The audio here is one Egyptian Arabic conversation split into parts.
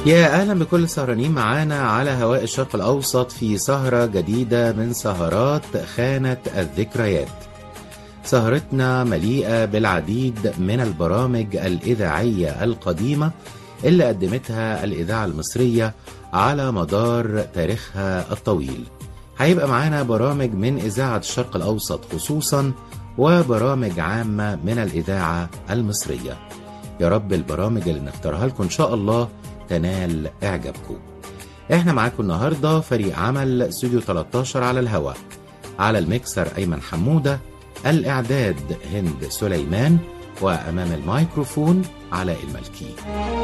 يا اهلا بكل السهرانين معانا على هواء الشرق الاوسط في سهره جديده من سهرات خانه الذكريات. سهرتنا مليئه بالعديد من البرامج الاذاعيه القديمه اللي قدمتها الاذاعه المصريه على مدار تاريخها الطويل. هيبقى معانا برامج من اذاعه الشرق الاوسط خصوصا وبرامج عامه من الاذاعه المصريه. يا رب البرامج اللي نختارها لكم ان شاء الله تنال اعجابكم. احنا معاكم النهارده فريق عمل استوديو 13 على الهواء. على الميكسر ايمن حموده، الاعداد هند سليمان، وامام الميكروفون علاء الملكي.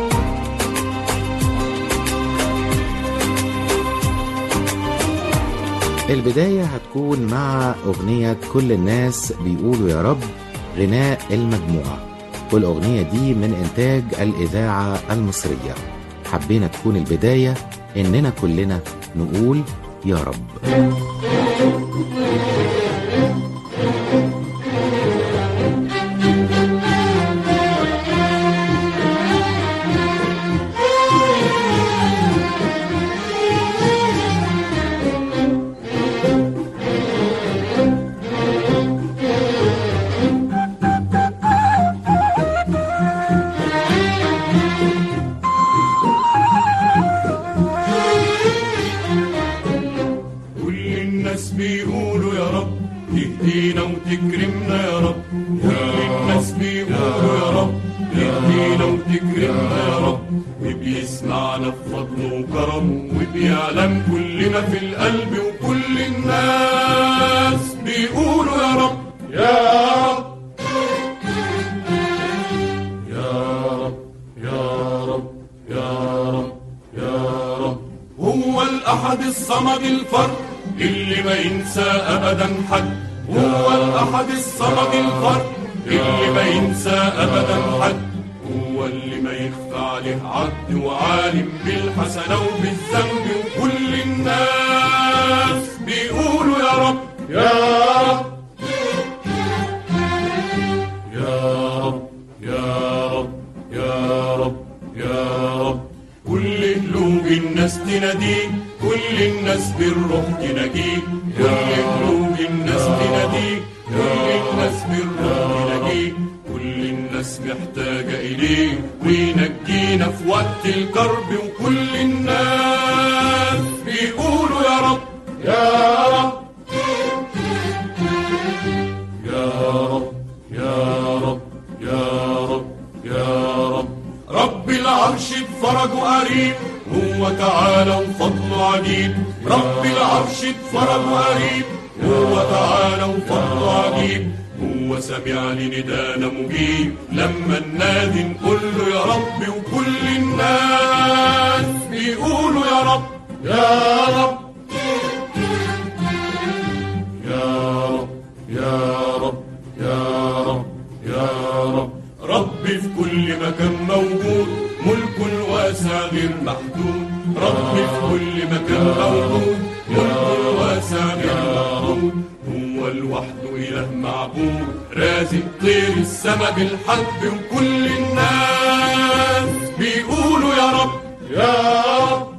البداية هتكون مع أغنية كل الناس بيقولوا يا رب غناء المجموعة والأغنية دي من إنتاج الإذاعة المصرية حبينا تكون البداية إننا كلنا نقول يا رب كل الناس بيقولوا يا رب تهدينا وتكرمنا يا رب كل الناس بيقولوا يا رب تهدينا وتكرمنا يا رب وبيسمعنا بفضله وكرمه وبيعلم كل ما في القلب وكل الناس بيقولوا يا رب يا رب يا رب يا رب يا رب يا رب هو الأحد الصمد الفرد اللي ما ينسى أبدا حد هو الأحد الصمد الفرد اللي ما ينسى أبدا حد هو اللي ما يخفى عليه عبد وعالم بالحسنة وبالذنب وكل الناس بيقولوا يا رب يا رب يا رب يا رب يا رب يا رب كل قلوب الناس تناديه كل الناس بالروح تناديه كل قلوب الناس تناديه كل الناس بالروح تناديه كل الناس محتاجة إليه وينجينا في وقت الكرب وكل الناس بيقولوا يا رب يا رب يا رب يا رب يا رب يا رب رب العرش بفرجه قريب هو تعالى وفضله عجيب رب العرش بفرجه قريب هو تعالى وفضله عجيب هو سمع لندانا مجيب لما ننادي نقول له يا رب وكل الناس بيقولوا يا رب يا رب يا رب يا رب يا رب يا رب رب في كل مكان موجود ملك واسع غير محدود رب في كل مكان موجود ملك واسع غير محدود هو لوحده إله معبود رازق طير السما بالحب وكل الناس بيقولوا يا رب يا رب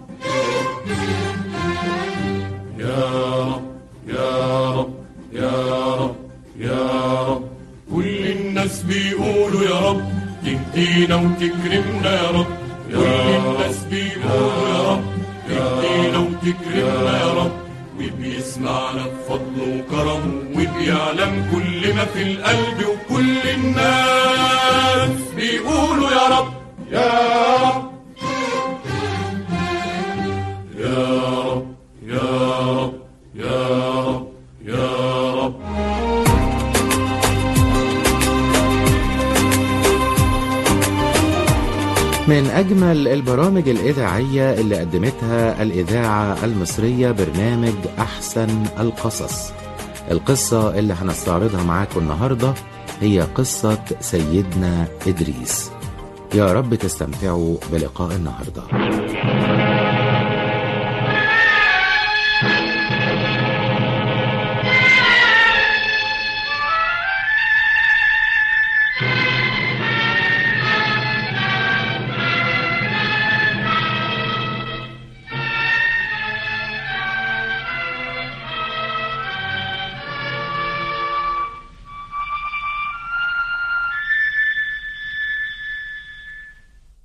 يا رب يا رب يا رب يا رب كل الناس بيقولوا يا رب تهدينا وتكرمنا يا رب كل الناس بيقولوا يا رب تهدينا وتكرمنا يا رب وبيسمعنا بفضله وكرمه وبيعلم كل ما في القلب وكل الناس بيقولوا يا رب يا رب يا رب يا رب يا رب يا رب من أجمل البرامج الإذاعية اللي قدمتها الإذاعة المصرية برنامج أحسن القصص القصة اللي هنستعرضها معاكم النهاردة هي قصة سيدنا إدريس يا رب تستمتعوا بلقاء النهارده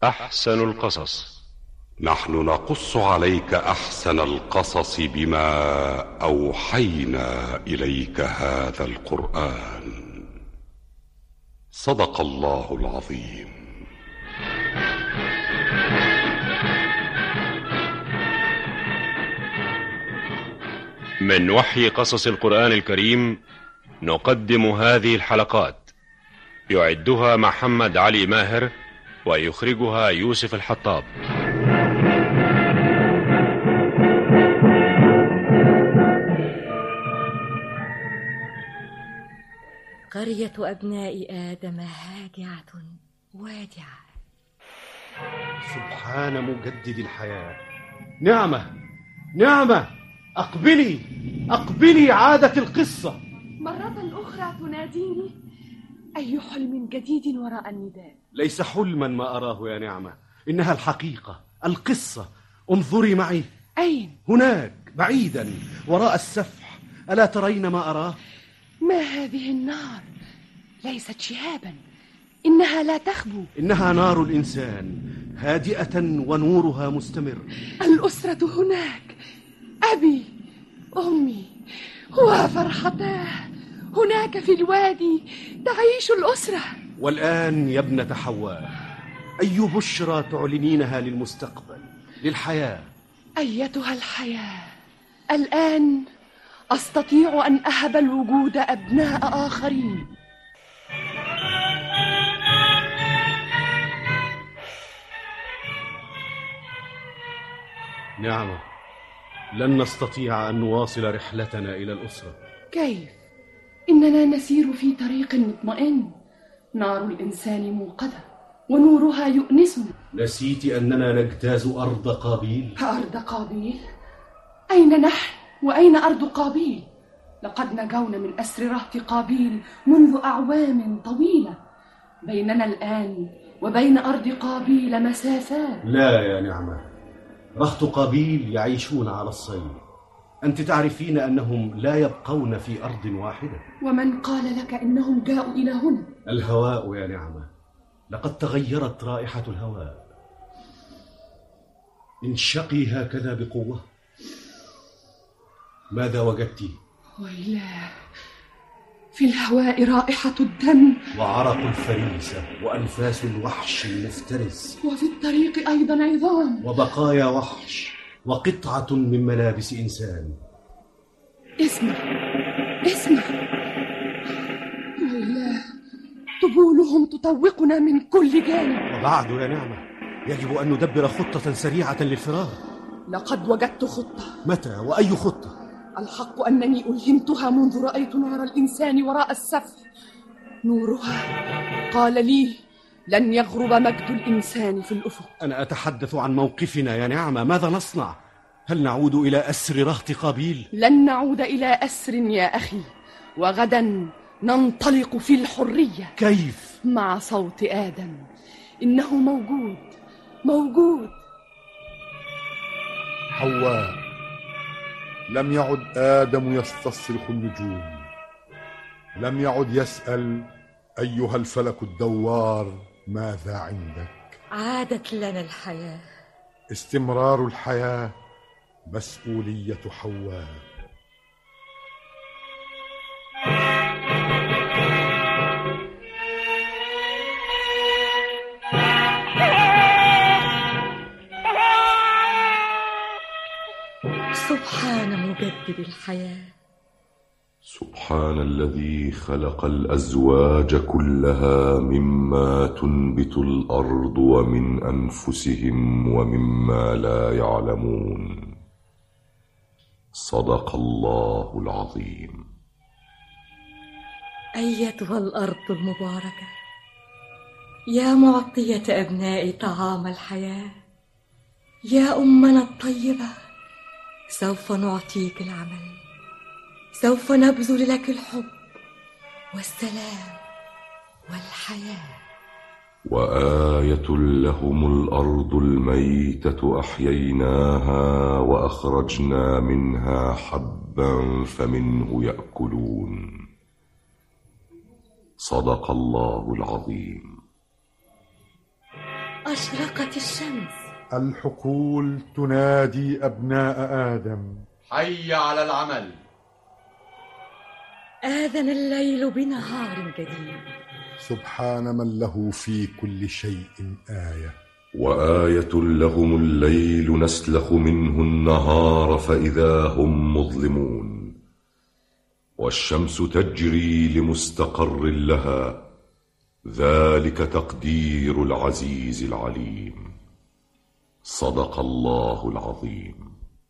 أحسن القصص نحن نقص عليك احسن القصص بما اوحينا اليك هذا القران صدق الله العظيم من وحي قصص القرآن الكريم نقدم هذه الحلقات يعدها محمد علي ماهر ويخرجها يوسف الحطاب قرية أبناء آدم هاجعة وادعة سبحان مجدد الحياة نعمة نعمة أقبلي أقبلي عادت القصة مرة أخرى تناديني أي حلم جديد وراء النداء ليس حلما ما أراه يا نعمة إنها الحقيقة القصة انظري معي أين؟ هناك بعيدا وراء السفح ألا ترين ما أراه ما هذه النار؟ ليست شهابا إنها لا تخبو إنها نار الإنسان هادئة ونورها مستمر الأسرة هناك أبي أمي وفرحتاه هناك في الوادي تعيش الأسرة والآن يا ابنة حواء أي بشرى تعلنينها للمستقبل للحياة أيتها الحياة الآن أستطيع أن أهب الوجود أبناء آخرين نعمة لن نستطيع أن نواصل رحلتنا إلى الأسرة كيف؟ إننا نسير في طريق مطمئن نار الإنسان موقدة ونورها يؤنسنا نسيت أننا نجتاز أرض قابيل أرض قابيل؟ أين نحن وأين أرض قابيل؟ لقد نجونا من أسر رهط قابيل منذ أعوام طويلة بيننا الآن وبين أرض قابيل مسافات لا يا نعمة رهط قابيل يعيشون على الصيد أنت تعرفين أنهم لا يبقون في أرض واحدة ومن قال لك إنهم جاءوا إلى هنا؟ الهواء يا نعمة لقد تغيرت رائحة الهواء انشقي هكذا بقوة ماذا وجدت؟ ويلاه في الهواء رائحة الدم وعرق الفريسة وأنفاس الوحش المفترس وفي الطريق أيضا عظام وبقايا وحش وقطعة من ملابس إنسان اسمع اسمع ويلاه طبولهم تطوقنا من كل جانب وبعد يا نعمة يجب أن ندبر خطة سريعة للفرار لقد وجدت خطة متى وأي خطة؟ الحق أنني ألهمتها منذ رأيت نار الإنسان وراء السفح نورها قال لي لن يغرب مجد الإنسان في الأفق أنا أتحدث عن موقفنا يا نعمة ماذا نصنع؟ هل نعود إلى أسر رهط قابيل؟ لن نعود إلى أسر يا أخي وغدا ننطلق في الحرية كيف؟ مع صوت آدم إنه موجود موجود حواء لم يعد آدم يستصرخ النجوم لم يعد يسأل أيها الفلك الدوار ماذا عندك عادت لنا الحياة استمرار الحياة مسؤولية حواء سبحان مجدد الحياة سبحان الذي خلق الازواج كلها مما تنبت الارض ومن انفسهم ومما لا يعلمون صدق الله العظيم أيتها الأرض المباركة يا معطية أبناء طعام الحياة يا أمنا الطيبة سوف نعطيك العمل سوف نبذل لك الحب والسلام والحياه وايه لهم الارض الميته احييناها واخرجنا منها حبا فمنه ياكلون صدق الله العظيم وأشرقت الشمس الحقول تنادي أبناء آدم حي على العمل آذن الليل بنهار جديد سبحان من له في كل شيء آية وآية لهم الليل نسلخ منه النهار فإذا هم مظلمون والشمس تجري لمستقر لها ذلك تقدير العزيز العليم صدق الله العظيم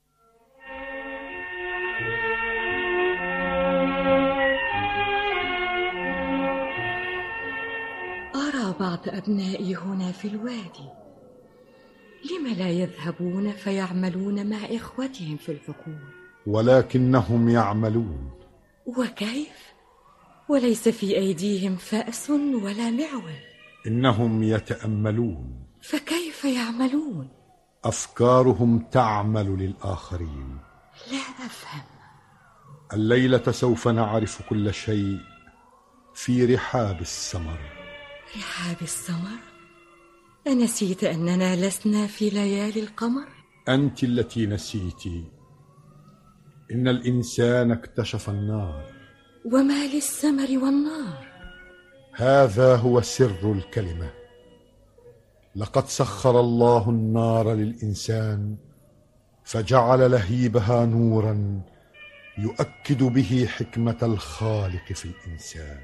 أرى بعض أبنائي هنا في الوادي لم لا يذهبون فيعملون مع إخوتهم في الحقول ولكنهم يعملون وكيف وليس في أيديهم فأس ولا معول إنهم يتأملون فكيف يعملون أفكارهم تعمل للآخرين لا أفهم الليلة سوف نعرف كل شيء في رحاب السمر رحاب السمر أنسيت أننا لسنا في ليالي القمر أنت التي نسيت إن الإنسان اكتشف النار وما للسمر والنار هذا هو سر الكلمة لقد سخر الله النار للإنسان فجعل لهيبها نورا يؤكد به حكمة الخالق في الإنسان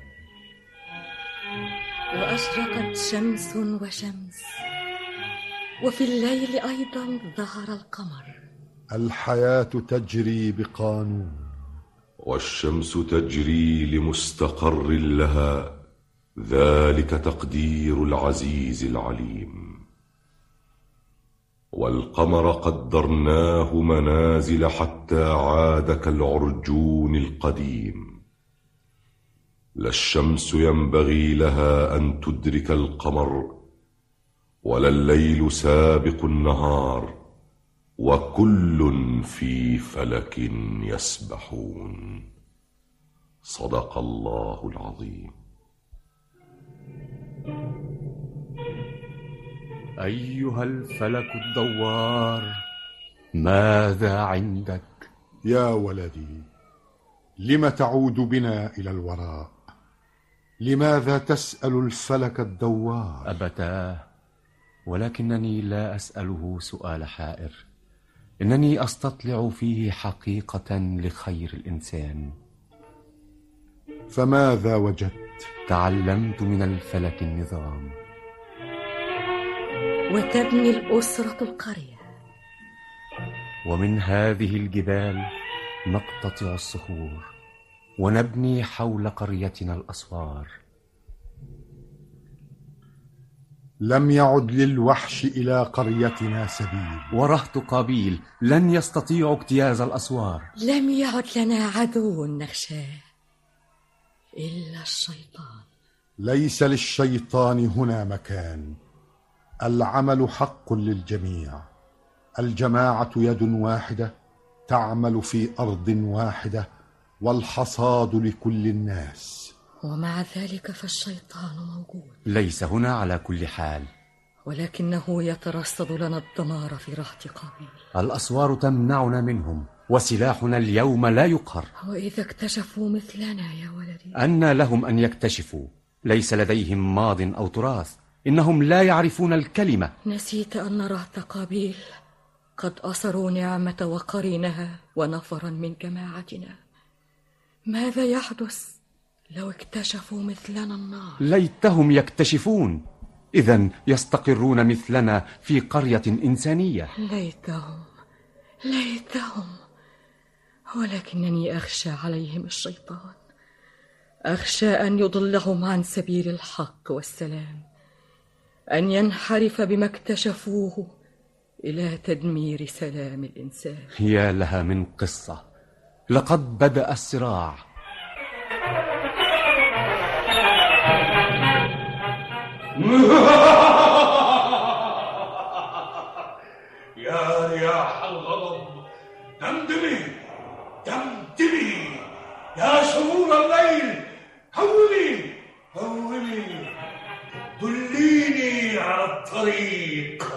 وأشرقت شمس وشمس وفي الليل أيضا ظهر القمر الحياة تجري بقانون والشمس تجري لمستقر لها ذلك تقدير العزيز العليم والقمر قدرناه منازل حتى عاد كالعرجون القديم لا الشمس ينبغي لها ان تدرك القمر ولا الليل سابق النهار وكل في فلك يسبحون صدق الله العظيم أيها الفلك الدوار ماذا عندك؟ يا ولدي لم تعود بنا إلى الوراء لماذا تسأل الفلك الدوار أبتاه ولكنني لا أسأله سؤال حائر إنني أستطلع فيه حقيقة لخير الإنسان فماذا وجدت؟ تعلمت من الفلك النظام وتبني الأسرة القرية ومن هذه الجبال نقتطع الصخور ونبني حول قريتنا الأسوار لم يعد للوحش إلى قريتنا سبيل ورهط قابيل لن يستطيعوا اجتياز الأسوار لم يعد لنا عدو نخشاه إلا الشيطان ليس للشيطان هنا مكان العمل حق للجميع الجماعة يد واحدة تعمل في أرض واحدة والحصاد لكل الناس ومع ذلك فالشيطان موجود ليس هنا على كل حال ولكنه يترصد لنا الدمار في رهط قابيل الأسوار تمنعنا منهم وسلاحنا اليوم لا يقهر وإذا اكتشفوا مثلنا يا ولدي أن لهم أن يكتشفوا ليس لديهم ماض أو تراث إنهم لا يعرفون الكلمة نسيت أن رهط قابيل قد أسروا نعمة وقرينها ونفرا من جماعتنا ماذا يحدث لو اكتشفوا مثلنا النار ليتهم يكتشفون إذا يستقرون مثلنا في قرية إنسانية ليتهم ليتهم ولكنني أخشى عليهم الشيطان أخشى أن يضلهم عن سبيل الحق والسلام أن ينحرف بما اكتشفوه إلى تدمير سلام الإنسان يا لها من قصة لقد بدأ الصراع يا رياح الغضب دمدمي دمدمي يا شرور الليل هولي هولي دليني على الطريق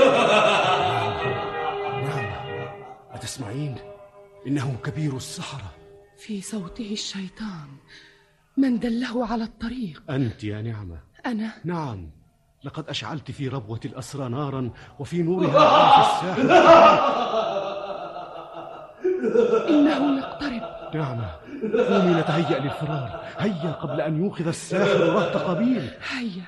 نعم أتسمعين؟ إنه كبير السحرة في صوته الشيطان من دله على الطريق أنت يا نعمة أنا نعم لقد أشعلت في ربوة الأسرى نارا وفي نورها عرف الساحر إنه يقترب نعمة قومي نتهيأ للفرار هيا قبل أن يوقظ الساحر رهط قبيل هيا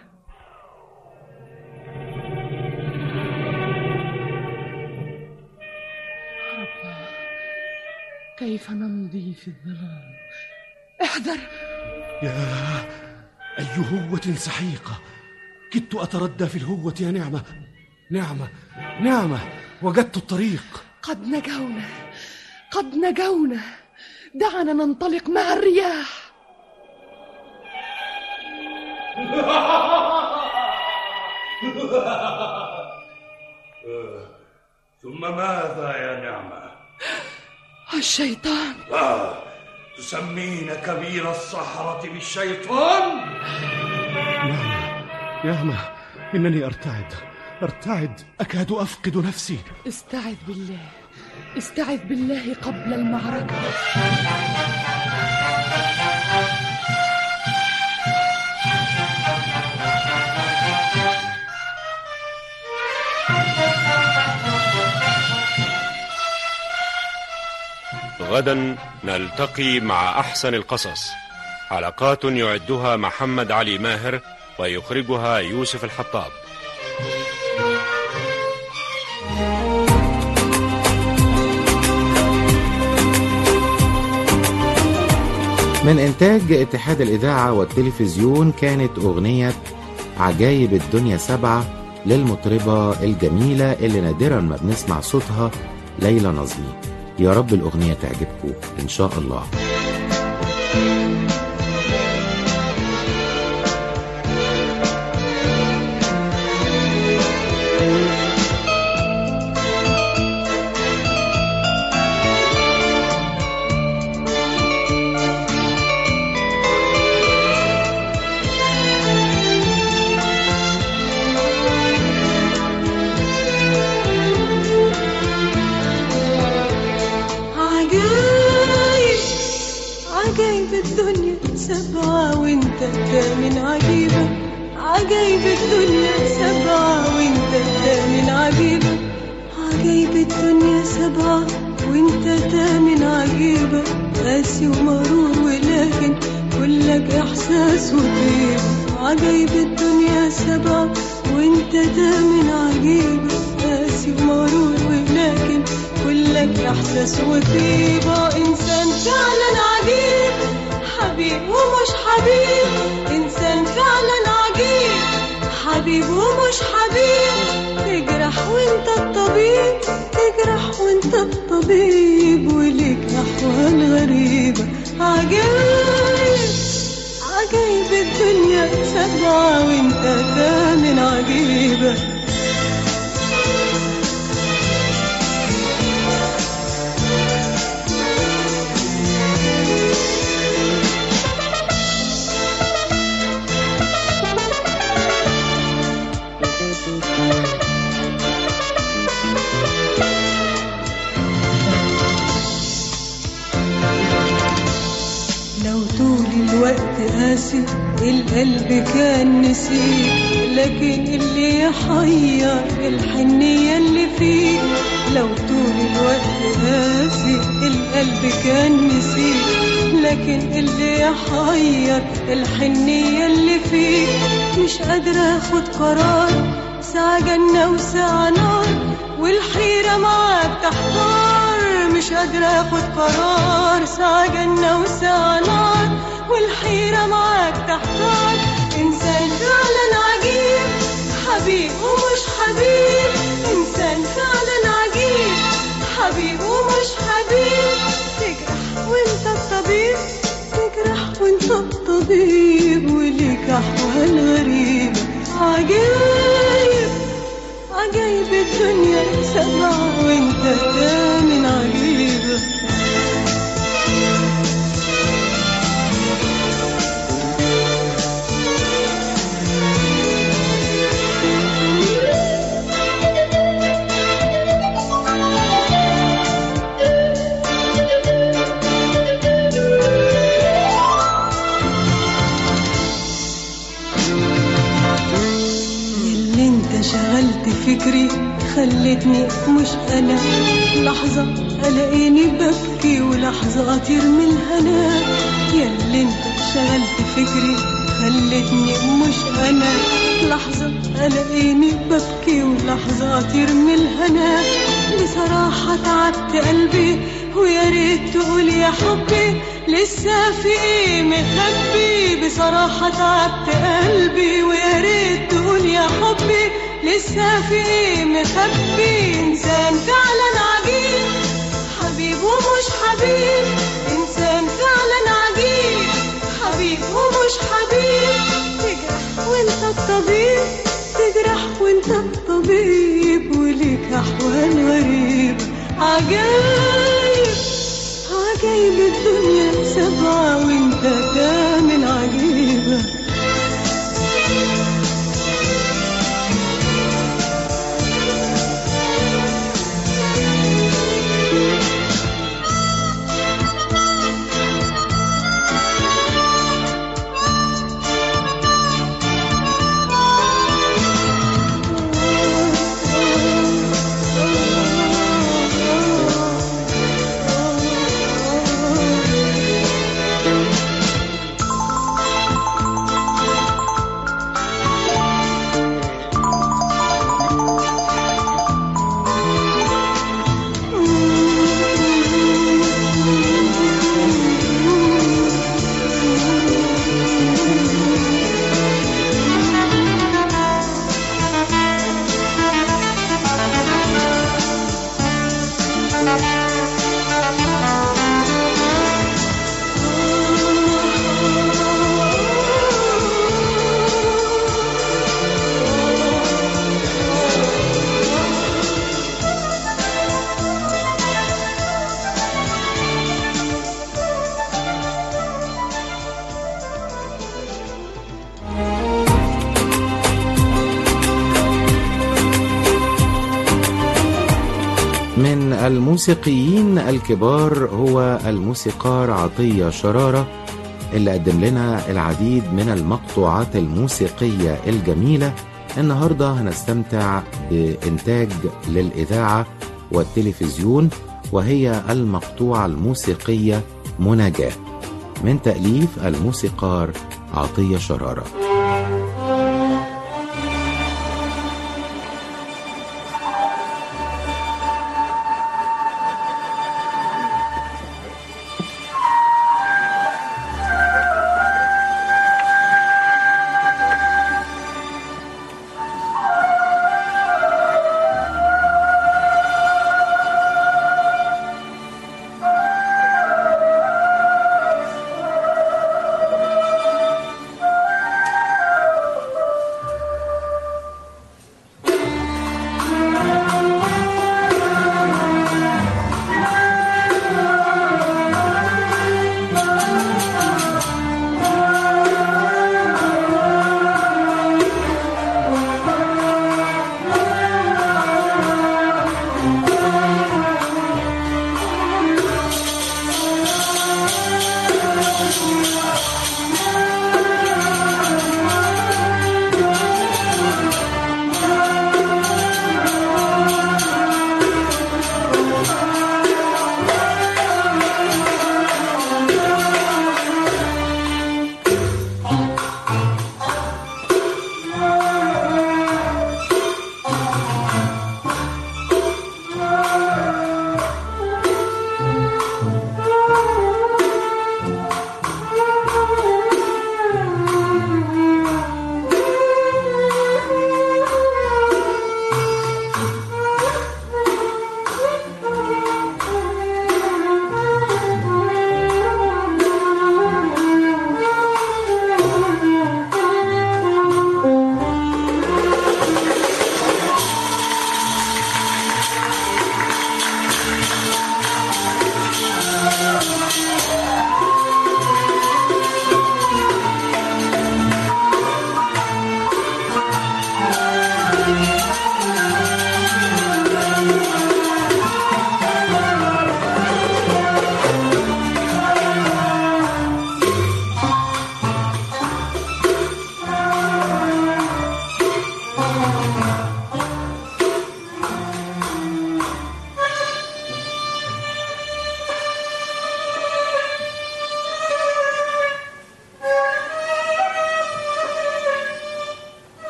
ربنا كيف نمضي في الظلام احذر يا أي هوة سحيقة كدت أتردى في الهوة يا نعمة نعمة نعمة وجدت الطريق قد نجونا قد نجونا دعنا ننطلق مع الرياح ثم ماذا يا نعمة؟ الشيطان آه تسمين كبير السحرة بالشيطان؟ نعمة نعمة إنني أرتعد أرتعد أكاد أفقد نفسي استعذ بالله استعذ بالله قبل المعركة غدا نلتقي مع أحسن القصص حلقات يعدها محمد علي ماهر ويخرجها يوسف الحطاب من إنتاج اتحاد الإذاعة والتلفزيون كانت أغنية عجايب الدنيا سبعة للمطربة الجميلة اللي نادرا ما بنسمع صوتها ليلى نظمي يا رب الأغنية تعجبكم إن شاء الله عجايب عجايب الدنيا سبعة وانت تامن عجيبة عجايب الدنيا سبعة وانت تامن عجيبة عجايب الدنيا سبعة وانت تامن عجيبة قاسي ومرور ولكن كلك احساس وطيب عجايب الدنيا سبعة وانت تامن عجيبة قاسي ومرور ولكن كلك احساس وطيبة انسان فعلا عجيب حبيب ومش حبيب انسان فعلا عجيب حبيب ومش حبيب تجرح وانت الطبيب تجرح وانت الطبيب وليك احوال غريبة عجايب عجايب الدنيا سبعة وانت ثامن عجيبة لو طول الوقت قاسي القلب كان نسيك لكن اللي يحير الحنية اللي فيك لو طول الوقت قاسي القلب كان نسيك لكن اللي يحير الحنية اللي فيك مش قادرة اخد قرار ساعة جنة وساعة نار والحيرة معاك تحتار مش قادرة اخد قرار ساعة جنة وساعة نار والحيرة معاك تحتار انسان فعلا عجيب حبيب ومش حبيب انسان فعلا عجيب حبيب ومش حبيب تجرح وانت الطبيب تجرح وانت الطبيب وليك احوال غريبة عجيب عجايب الدنيا سبعة وانت تامن عجيبة شغلت فكري خلتني مش انا لحظة الاقيني ببكي ولحظة اطير من الهنا يا اللي انت شغلت فكري خلتني مش انا لحظة الاقيني ببكي ولحظة اطير من الهنا بصراحة تعبت قلبي ويا ريت تقول يا حبي لسه في ايه مخبي بصراحة تعبت قلبي ويا ريت تقول يا حبي لسه في ايه مخبي انسان فعلا عجيب حبيب ومش حبيب انسان فعلا عجيب حبيب ومش حبيب تجرح وانت الطبيب تجرح وانت الطبيب وليك احوال غريبة عجايب عجايب الدنيا سبعة وانت كامل عجيبة من الموسيقيين الكبار هو الموسيقار عطية شرارة اللي قدم لنا العديد من المقطوعات الموسيقية الجميلة النهاردة هنستمتع بإنتاج للإذاعة والتلفزيون وهي المقطوعة الموسيقية مناجاة من تأليف الموسيقار عطية شرارة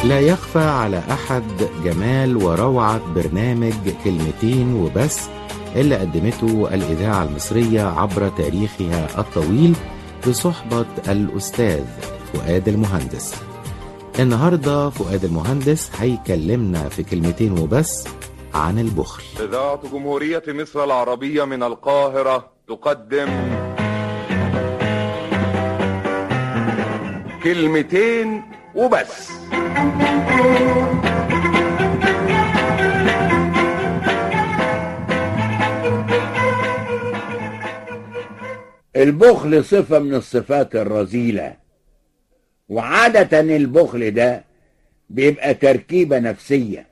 لا يخفى على أحد جمال وروعة برنامج كلمتين وبس اللي قدمته الإذاعة المصرية عبر تاريخها الطويل بصحبة الأستاذ فؤاد المهندس النهاردة فؤاد المهندس هيكلمنا في كلمتين وبس عن البخل إذاعة جمهورية مصر العربية من القاهرة تقدم كلمتين وبس البخل صفة من الصفات الرذيلة وعادة البخل ده بيبقى تركيبة نفسية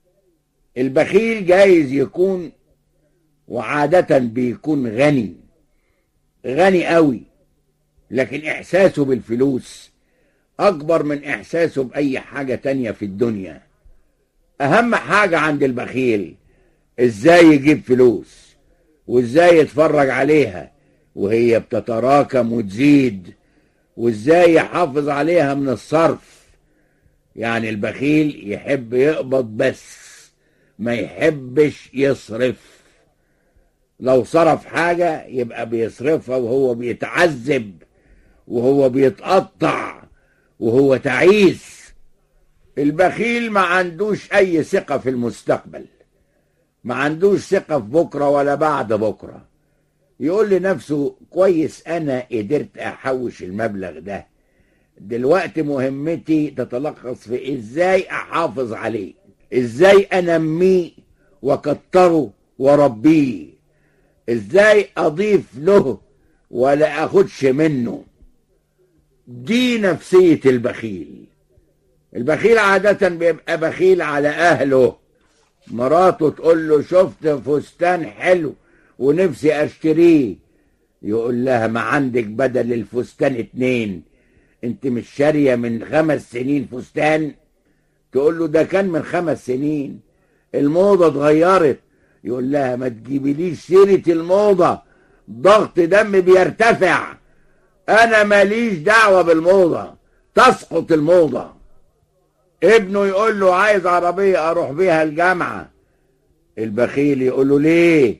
البخيل جايز يكون وعادة بيكون غني غني قوي لكن إحساسه بالفلوس أكبر من إحساسه بأي حاجة تانية في الدنيا أهم حاجة عند البخيل إزاي يجيب فلوس وإزاي يتفرج عليها وهي بتتراكم وتزيد وإزاي يحافظ عليها من الصرف يعني البخيل يحب يقبض بس ما يحبش يصرف لو صرف حاجة يبقى بيصرفها وهو بيتعذب وهو بيتقطع وهو تعيس البخيل ما عندوش أي ثقة في المستقبل ما عندوش ثقة في بكرة ولا بعد بكرة يقول لنفسه كويس أنا قدرت أحوش المبلغ ده دلوقتي مهمتي تتلخص في إزاي أحافظ عليه إزاي أنميه وكتره وربيه إزاي أضيف له ولا أخدش منه دي نفسية البخيل البخيل عادة بيبقى بخيل على أهله مراته تقول له شفت فستان حلو ونفسي أشتريه يقول لها ما عندك بدل الفستان اتنين انت مش شارية من خمس سنين فستان تقول له ده كان من خمس سنين الموضة اتغيرت يقول لها ما تجيبليش سيرة الموضة ضغط دم بيرتفع انا ماليش دعوة بالموضة تسقط الموضة ابنه يقول له عايز عربية اروح بيها الجامعة البخيل يقول له ليه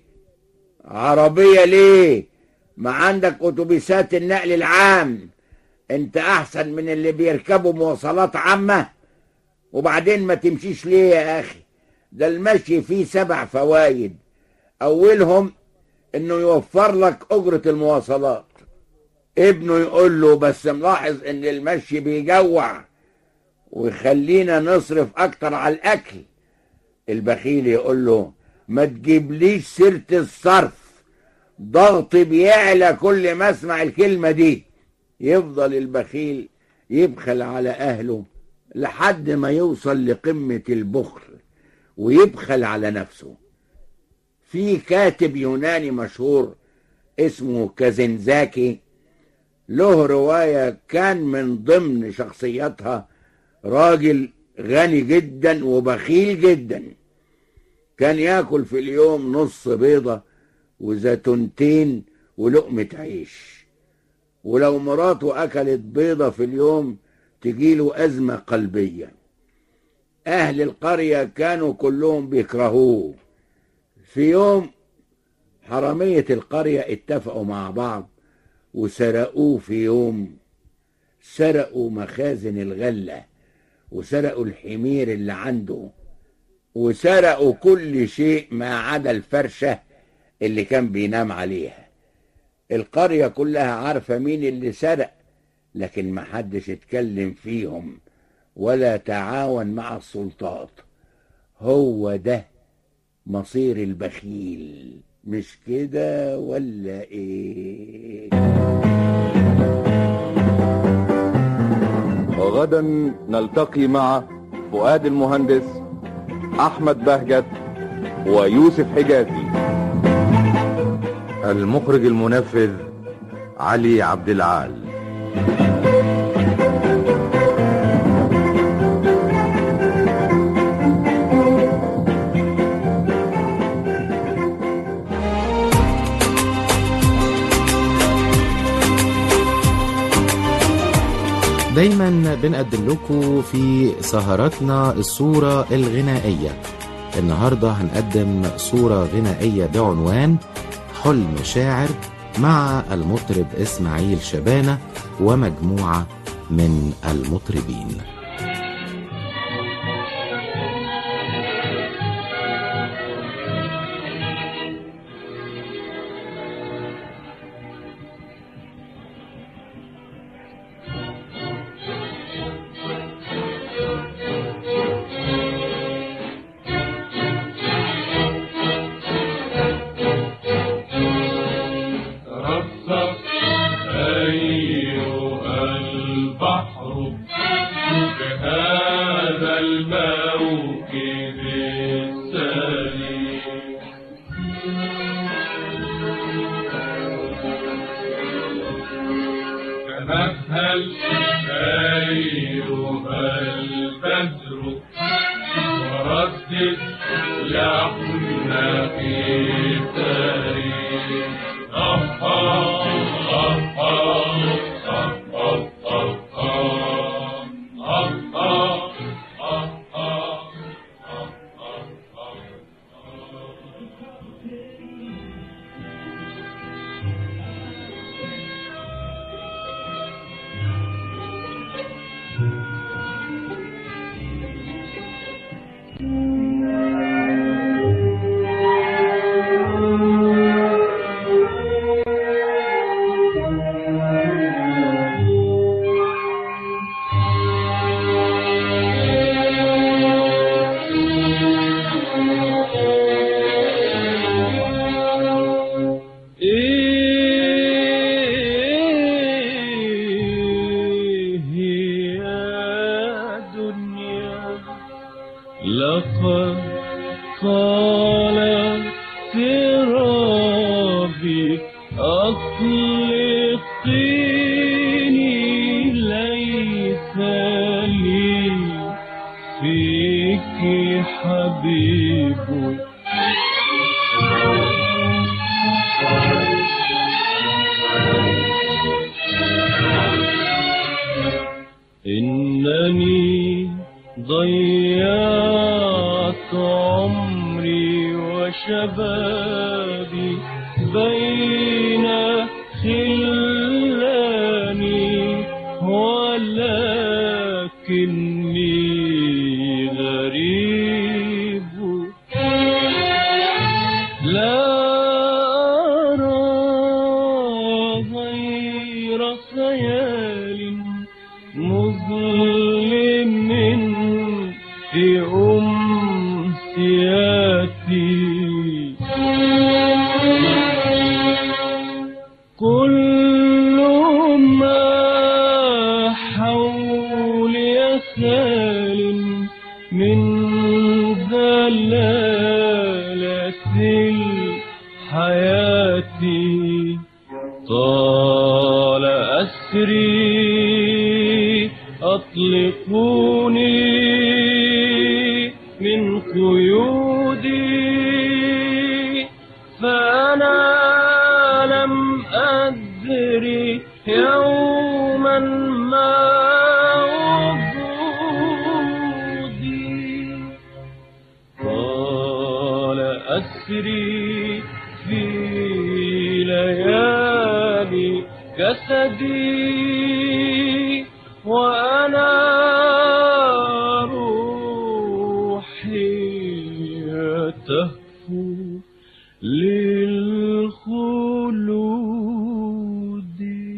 عربية ليه ما عندك اتوبيسات النقل العام انت احسن من اللي بيركبوا مواصلات عامة وبعدين ما تمشيش ليه يا اخي ده المشي فيه سبع فوائد اولهم انه يوفر لك اجرة المواصلات ابنه يقول له بس ملاحظ ان المشي بيجوع ويخلينا نصرف اكتر على الاكل البخيل يقول له ما تجيبليش سيرة الصرف ضغطي بيعلى كل ما اسمع الكلمة دي يفضل البخيل يبخل على اهله لحد ما يوصل لقمة البخل ويبخل على نفسه في كاتب يوناني مشهور اسمه كازنزاكي له رواية كان من ضمن شخصياتها راجل غني جدا وبخيل جدا كان ياكل في اليوم نص بيضة وزيتونتين ولقمة عيش ولو مراته أكلت بيضة في اليوم تجيله أزمة قلبية أهل القرية كانوا كلهم بيكرهوه في يوم حرامية القرية اتفقوا مع بعض وسرقوه في يوم سرقوا مخازن الغلة وسرقوا الحمير اللي عنده وسرقوا كل شيء ما عدا الفرشة اللي كان بينام عليها القرية كلها عارفة مين اللي سرق لكن محدش اتكلم فيهم ولا تعاون مع السلطات هو ده مصير البخيل مش كده ولا ايه وغدا نلتقي مع فؤاد المهندس احمد بهجت ويوسف حجازي المخرج المنفذ علي عبد العال دايما بنقدم لكم في سهراتنا الصورة الغنائية النهاردة هنقدم صورة غنائية بعنوان حلم شاعر مع المطرب إسماعيل شبانة ومجموعة من المطربين ترفق أيها البحر بهذا الموكب السليم تمهل أيها البدر وردد لحن قتالي إيه يا دنيا لقد طال اضطرابي أطلقيني ليس لي فيك حبيب إنني ضيعت عمري وشبابي بين خلاني ولكني غريب لا أرى غير خيال مظلم في أمسياتي كل ما حولي خال من ذلالة الحياة طال أسري أطلقوني من قيودي فأنا لم أدري يوما ما وجودي طال أسري في ليالي جسدي وأنا روحي تهفو للخلود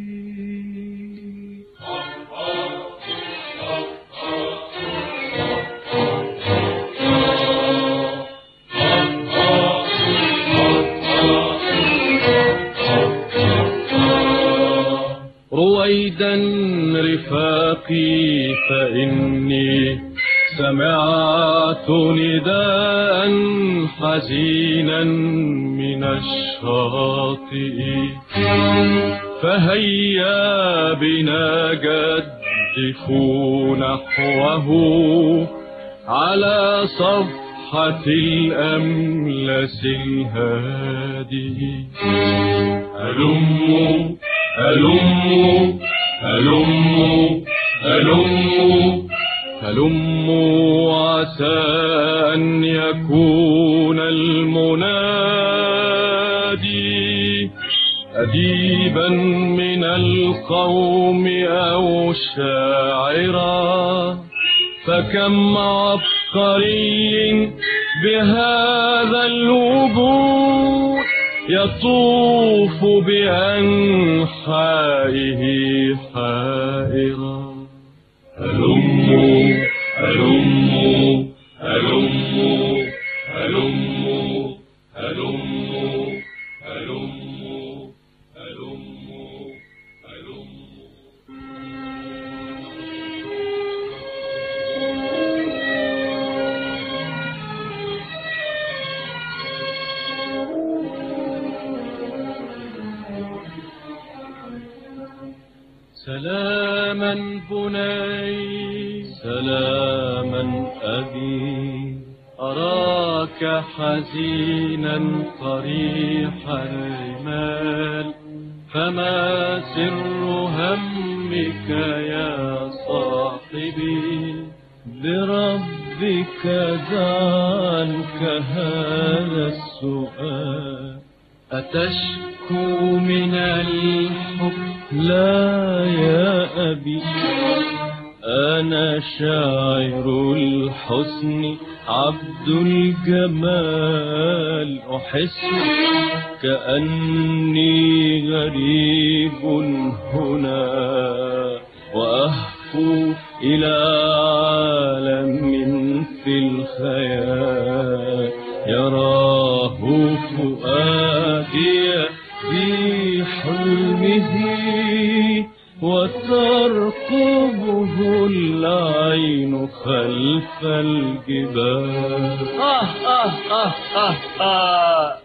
رويدا رفاقي فإني سمعت نداء حزينا من الشاطئ فهيا بنا جدفوا نحوه على صفحة الأملس الهادي هلموا هلموا هلموا هلموا هلموا عسى أن يكون المنادي أديبا من القوم أو شاعرا فكم عبقري بهذا الوجود يطوف بأنحائه حائرا هلموا هلموا هلموا هلموا هلموا هلموا هلموا سلاما بني سلاما أبي أراك حزينا قريح الرمال فما سر همك يا صاحبي بربك دعنك هذا السؤال أتشكو من الحب لا يا أبي أنا شاعر الحسن عبد الجمال أحس كأني غريب هنا وأهفو إلى عالم في الخيال يراه فؤادي في حلمه وترقبه العين خلف الجبال آه آه آه آه آه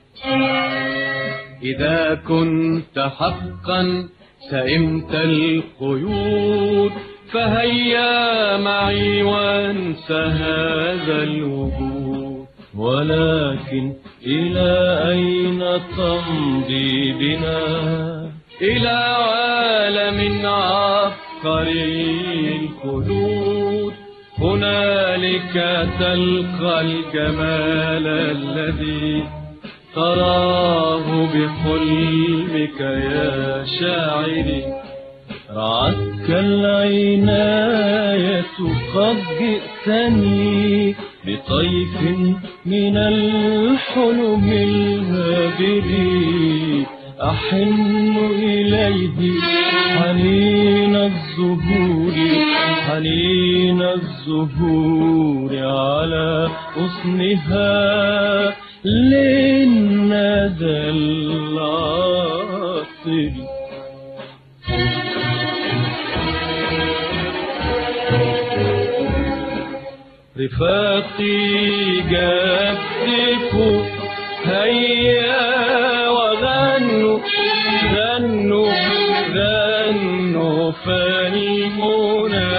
إذا كنت حقا سئمت القيود فهيا معي وانس هذا الوجود ولكن إلى أين تمضي بنا إلى عالم عبقري الخلود هنالك تلقى الجمال الذي تراه بحلمك يا شاعري رعتك العناية قد جئتني بطيف من الحلم الهابري أحن إليه حنين الزهور حنين الزهور على حسنها للندى العاطر رفاقي جدكوا هيا وغنوا غنوا غنوا فالمنى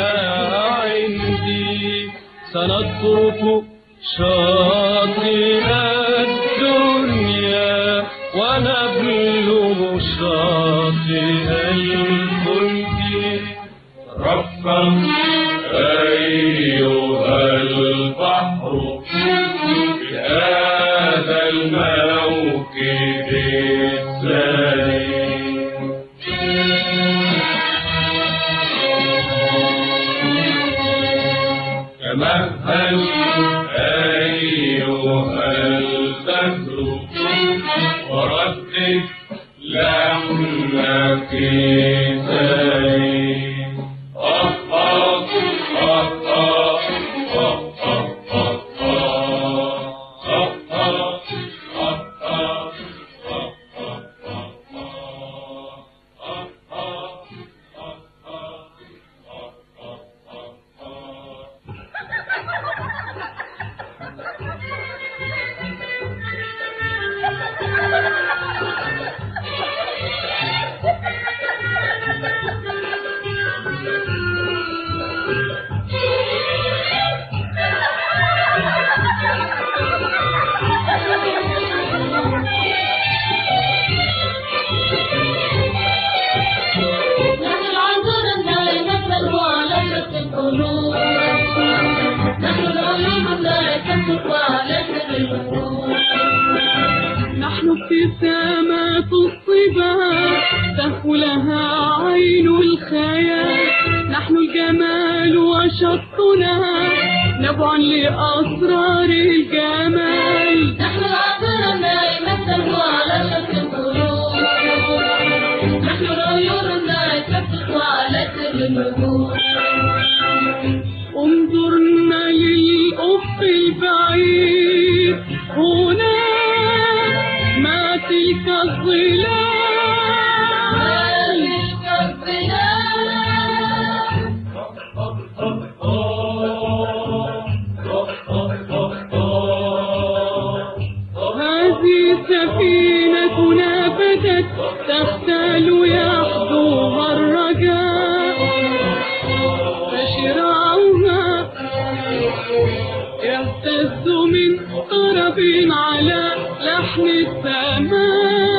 عندي سنترك شاطئ الدنيا ونبلغ شاطئ الخلد رفا أيها البحر بهذا الموكب السليم تمهل أيها البدر وردد لحنك سليم آه آه آه آه آه آه آه آه آه القلوب نحن العيون الملائكة وعلى سر القلوب نحن ابتسامات الصبا تهفو لها عين الخيال نحن الجمال وشطنا نبع لأسرار الجمال نحن العطر النائمة وعلى شط القلوب نحن العيون الملائكة وعلى سر النجوم انظرنا للأفق البعيد هنا ما تلك الظلال هذه سفينتنا بدت تختال يحظوها الرجاء فشراعها يهتز من طرب على لحن السماء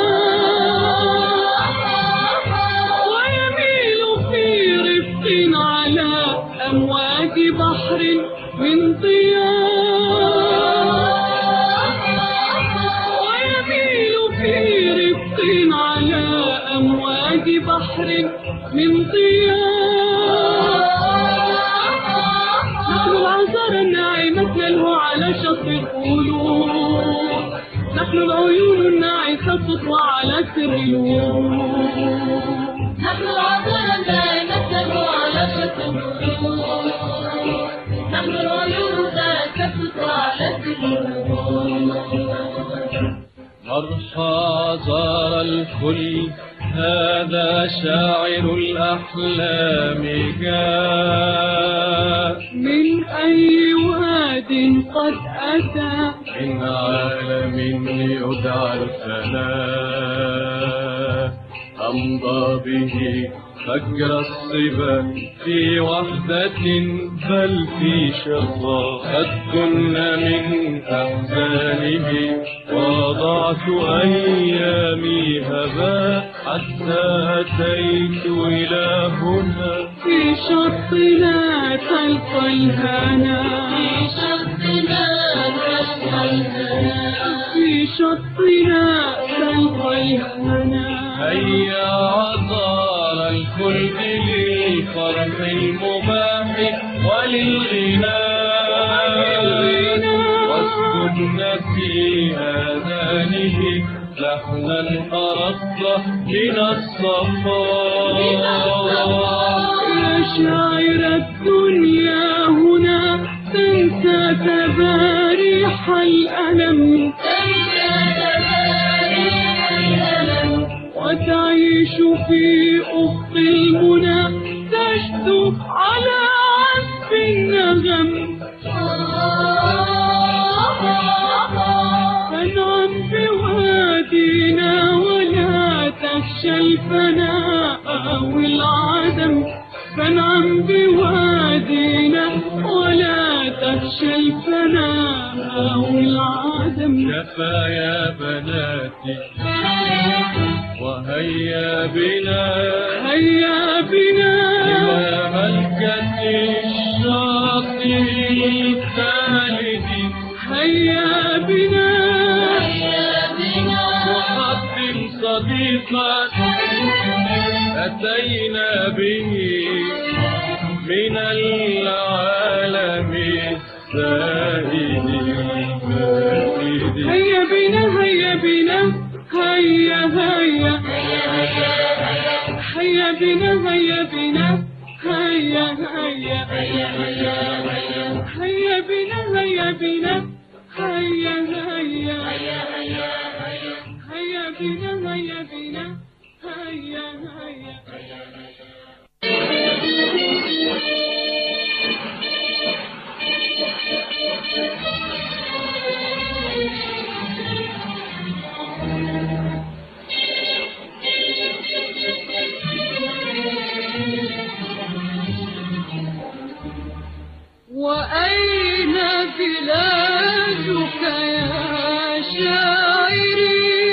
ويميل في رفق على أمواج بحر من ضياء ويميل في رفق على أمواج بحر من ضياء نحن العذر الناعمة نلهو على شط القلوب نحن العيون الناعسة تطوى على سر الورود نحن العطر النائمة وعلى شط القلوب نحن العيون الملائكة وعلى سر القلوب مرحى زار الكل هذا شاعر الأحلام جاء من أي واد قد أتى من عالم يدعى الفناء أمضى به فجر الصبا في وحدة بل في شقاء قد كنا من أحزانه وضعت أيامي هباء حتى أتيت إلى هنا في شطنا تلقى الهنا في شطنا تلقى الهنا في شطنا تلقى الهنا هيا عطار الخلد للفرح المباح وللغناء واسكن في آذانه لحنا أرق من الصفاء يا شاعر الدنيا هنا تنسى تباريح الألم وتعيش في أفق المنى تشدو على عزف النغم فانعم بوادينا ولا تخشى الفناء والعدم فانعم بوادينا ولا تخشى الفناء والعدم كفى يا بناتي وهيا بنا هيا بنا إلى ملكة الشاطئ الثالث هيا بنا نقدم صديقا أتينا به من العالم السائد البائد هيا بنا هيا بنا هيا هيا هيا بنا هيا بنا هيا هيا هيا بنا هيا بنا هيا هيا هيا بنا هيا بنا هيا هيا وأين بلادك يا شاعري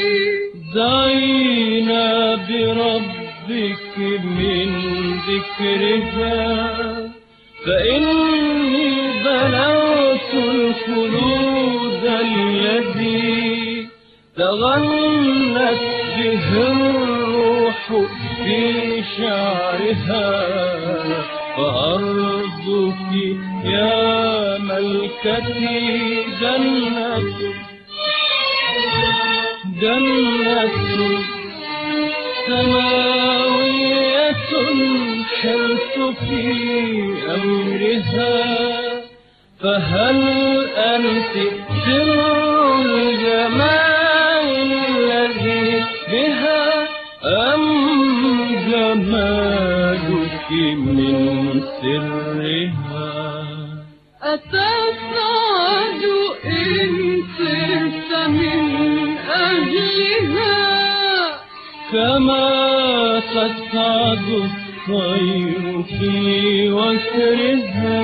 دعينا بربك من ذكرها فإني بلغت الخلود الذي تغنت به الروح في شعرها فأرضك يا ملكتي جنة جنة سماوية حلت في أمرها فهل أنت سر الجمال الذي بها أم جمالك من سرها أتسعد إن صرت من أهلها كما تسعد الطير في وكرها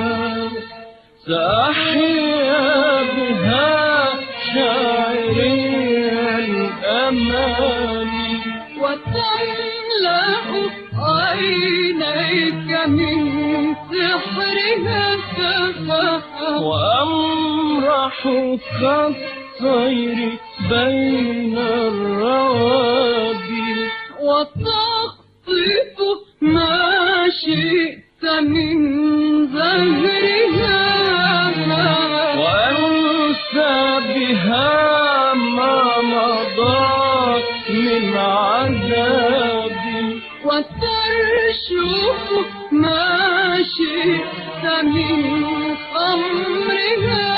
سأحيا بها شاعري الأمان وتملأ عينيك من سحرها سفها وأمرح كالطير بين الروابي وتخطف ما شئت من زهرها وأنسى بها ما مضى من عذابي وترشف ما شئت من خمرها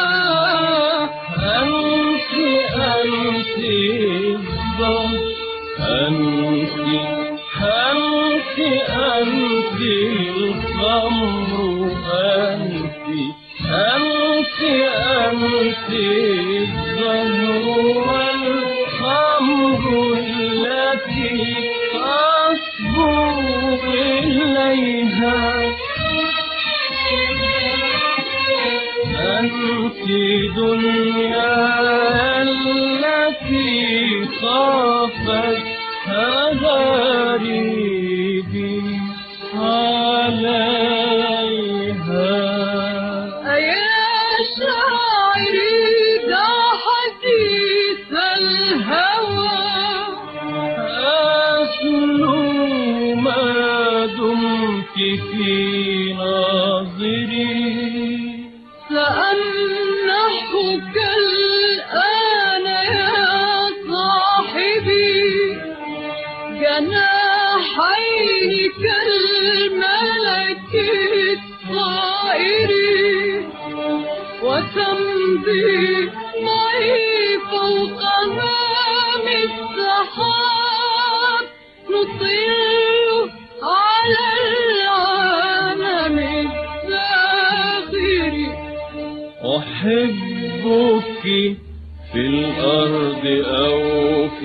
أنت أنت الظهر أنت أنت أنت الخمر أنت أنت أنت الزهر والخمر التي أصبو إليها أنت دنيا التي خافت هداريبي عليها أيا شاعري ذا حديث الهوى أسلو ما دمت في ناظري سأمنحك الآن يا صاحبي جناحين كالملك الطائر وتمضي معي فوق هام السحاب نطل على العالم الساخر أحبك في الأرض أو في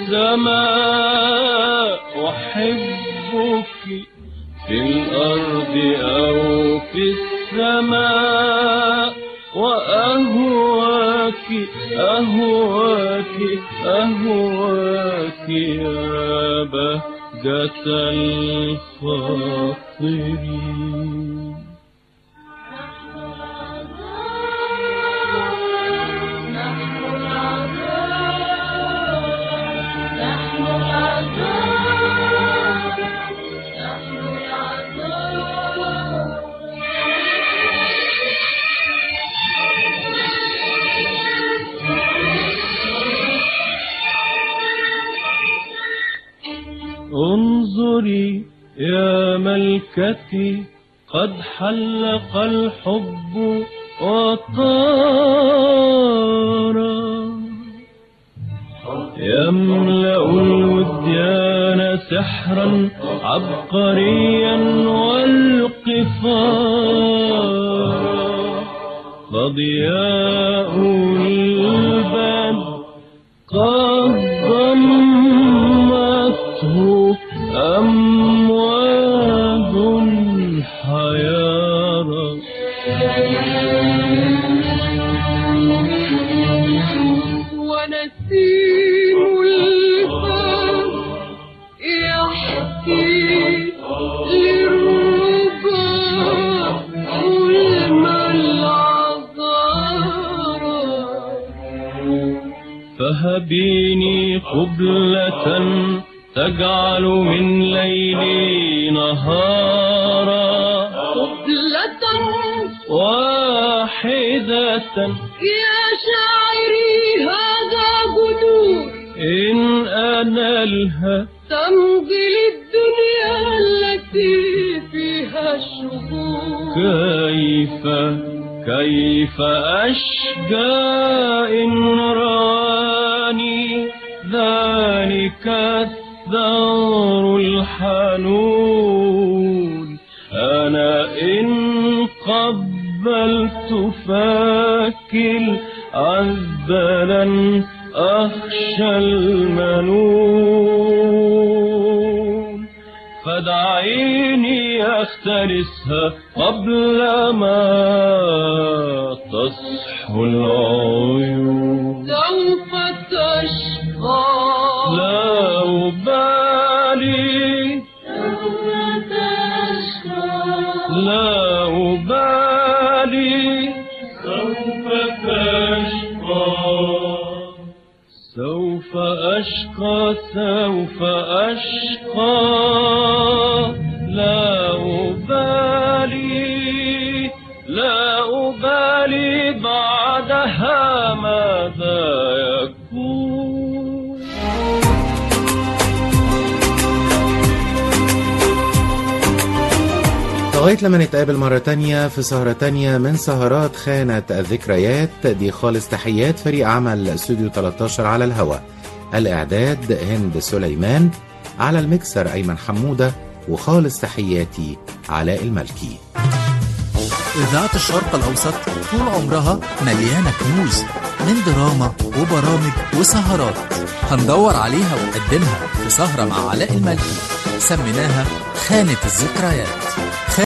السماء أحبك في الأرض أو في السماء وأهواك أهواك أهواك يا بهجة الخاطرين انظري يا ملكتي قد حلق الحب وطار يملأ الوديان سحرا عبقريا والقفار فضياء الباب قد ضمته أمواج حيارى ونسيم الباب يحكي للربا تبيني قبلة تجعل من ليلي نهارا قبلة واحدة يا شاعري هذا جذور إن أنلها تمضي للدنيا التي فيها الشهور كيف كيف أشجى إن راني ذلك الثور الحنون أنا إن قبلت فاك العذب لن أخشى المنون فدعيني أختلسها قبل ما تصحو العيون سوف تشقى لا أبالي سوف تشقى لا أبالي سوف تشقى سوف أشقى سوف أشقى لا أبالي لا أبالي بعدها ماذا يكون لغاية لما نتقابل مرة تانية في سهرة تانية من سهرات خانة الذكريات دي خالص تحيات فريق عمل استوديو 13 على الهوا الإعداد هند سليمان على المكسر أيمن حمودة وخالص تحياتي علاء الملكي إذاعة الشرق الأوسط طول عمرها مليانة كنوز من دراما وبرامج وسهرات هندور عليها ونقدمها في سهرة مع علاء الملكي سميناها خانة الذكريات